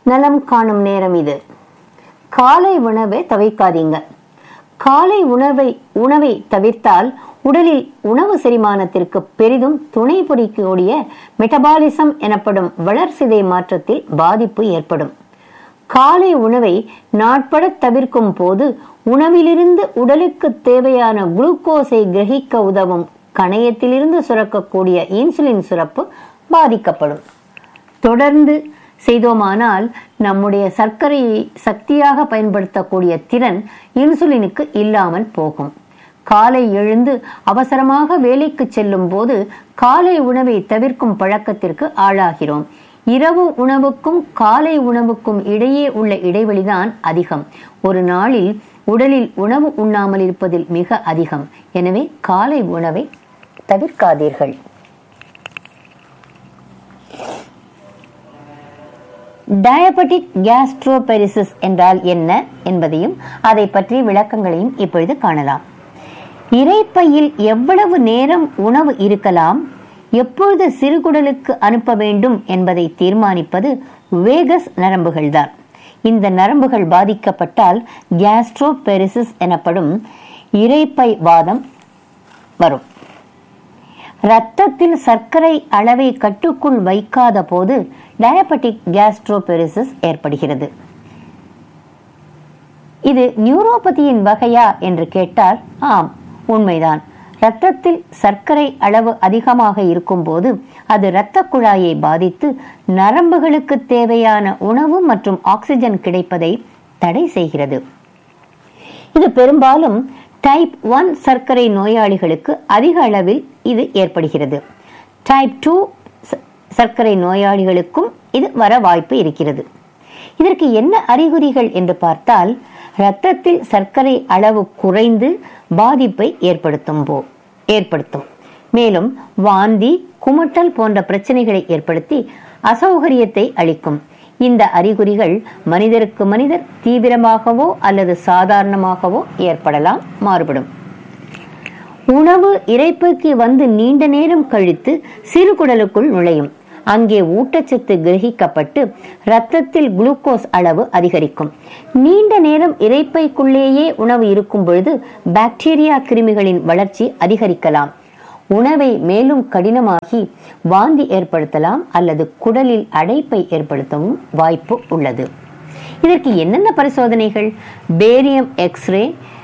நலம் காணும் நேரம் இது காலை உணவை தவிர்க்காதீங்க காலை உணவை உணவை தவிர்த்தால் உடலில் உணவு செரிமானத்திற்கு பெரிதும் துணை புரிக்கக்கூடிய மெட்டபாலிசம் எனப்படும் வளர்சிதை மாற்றத்தில் பாதிப்பு ஏற்படும் காலை உணவை நாட்பட தவிர்க்கும் போது உணவிலிருந்து உடலுக்கு தேவையான குளுக்கோஸை கிரகிக்க உதவும் கணையத்திலிருந்து சுரக்கக்கூடிய இன்சுலின் சுரப்பு பாதிக்கப்படும் தொடர்ந்து செய்தோமானால் நம்முடைய சர்க்கரையை சக்தியாக பயன்படுத்தக்கூடிய திறன் இன்சுலினுக்கு இல்லாமல் போகும் காலை எழுந்து அவசரமாக வேலைக்கு செல்லும் போது காலை உணவை தவிர்க்கும் பழக்கத்திற்கு ஆளாகிறோம் இரவு உணவுக்கும் காலை உணவுக்கும் இடையே உள்ள இடைவெளிதான் அதிகம் ஒரு நாளில் உடலில் உணவு உண்ணாமல் இருப்பதில் மிக அதிகம் எனவே காலை உணவை தவிர்க்காதீர்கள் டயபெட்டிக் கேஸ்ட்ரோபெரிசிஸ் என்றால் என்ன என்பதையும் அதை பற்றிய விளக்கங்களையும் இப்பொழுது காணலாம் இறைப்பையில் எவ்வளவு நேரம் உணவு இருக்கலாம் எப்பொழுது சிறுகுடலுக்கு அனுப்ப வேண்டும் என்பதை தீர்மானிப்பது வேகஸ் நரம்புகள்தான் இந்த நரம்புகள் பாதிக்கப்பட்டால் கேஸ்ட்ரோபெரிசிஸ் எனப்படும் இறைப்பை வாதம் வரும் இரத்தத்தில் சர்க்கரை அளவை கட்டுக்குள் வைக்காத போது டயபெட்டிக் கேஸ்ட்ரோபெரிசிஸ் ஏற்படுகிறது இது நியூரோபதியின் வகையா என்று கேட்டால் ஆம் உண்மைதான் இரத்தத்தில் சர்க்கரை அளவு அதிகமாக இருக்கும்போது அது இரத்த குழாயை பாதித்து நரம்புகளுக்கு தேவையான உணவு மற்றும் ஆக்சிஜன் கிடைப்பதை தடை செய்கிறது இது பெரும்பாலும் டைப் ஒன் சர்க்கரை நோயாளிகளுக்கு அதிக அளவில் இது ஏற்படுகிறது டைப் டூ சர்க்கரை நோயாளிகளுக்கும் இது வர வாய்ப்பு இருக்கிறது இதற்கு என்ன அறிகுறிகள் என்று பார்த்தால் இரத்தத்தில் சர்க்கரை அளவு குறைந்து பாதிப்பை ஏற்படுத்தும் போ ஏற்படுத்தும் மேலும் வாந்தி குமட்டல் போன்ற பிரச்சனைகளை ஏற்படுத்தி அசௌகரியத்தை அளிக்கும் இந்த அறிகுறிகள் மனிதருக்கு மனிதர் தீவிரமாகவோ அல்லது சாதாரணமாகவோ ஏற்படலாம் மாறுபடும் உணவு இறைப்புக்கு வந்து நீண்ட நேரம் கழித்து சிறுகுடலுக்குள் நுழையும் அங்கே ஊட்டச்சத்து கிரகிக்கப்பட்டு இரத்தத்தில் குளுக்கோஸ் அளவு அதிகரிக்கும் நீண்ட நேரம் இறைப்பைக்குள்ளேயே உணவு இருக்கும் பொழுது பாக்டீரியா கிருமிகளின் வளர்ச்சி அதிகரிக்கலாம் உணவை மேலும் கடினமாகி வாந்தி ஏற்படுத்தலாம் அல்லது குடலில் அடைப்பை ஏற்படுத்தவும் வாய்ப்பு உள்ளது இதற்கு என்னென்ன பரிசோதனைகள் barium X-ray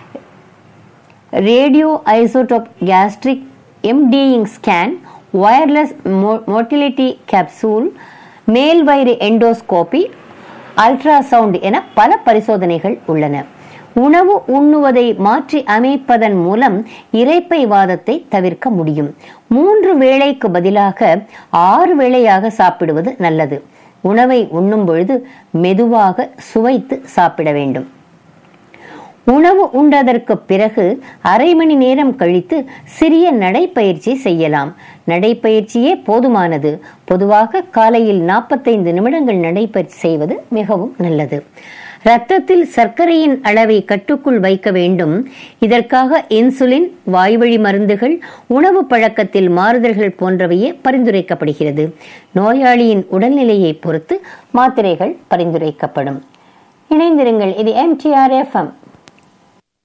radio isotope gastric emptying scan wireless motility capsule மேல் வயிறு எண்டோஸ்கோபி அல்ட்ராசவுண்ட் என பல பரிசோதனைகள் உள்ளன உணவு உண்ணுவதை மாற்றி அமைப்பதன் மூலம் இறைப்பை வாதத்தை தவிர்க்க முடியும் மூன்று வேளைக்கு பதிலாக ஆறு வேளையாக சாப்பிடுவது நல்லது உணவை உண்ணும் பொழுது மெதுவாக சுவைத்து சாப்பிட வேண்டும் உணவு உண்டதற்கு பிறகு அரை மணி நேரம் கழித்து சிறிய நடைப்பயிற்சி செய்யலாம் நடைப்பயிற்சியே போதுமானது பொதுவாக காலையில் நாற்பத்தைந்து நிமிடங்கள் நடைப்பயிற்சி செய்வது மிகவும் நல்லது இரத்தத்தில் சர்க்கரையின் அளவை கட்டுக்குள் வைக்க வேண்டும் இதற்காக இன்சுலின் வாய்வழி மருந்துகள் உணவு பழக்கத்தில் மாறுதல்கள் போன்றவையே பரிந்துரைக்கப்படுகிறது நோயாளியின் உடல்நிலையை பொறுத்து மாத்திரைகள் பரிந்துரைக்கப்படும் இணைந்திருங்கள் இது எம்டிஆர் எஃப்எம்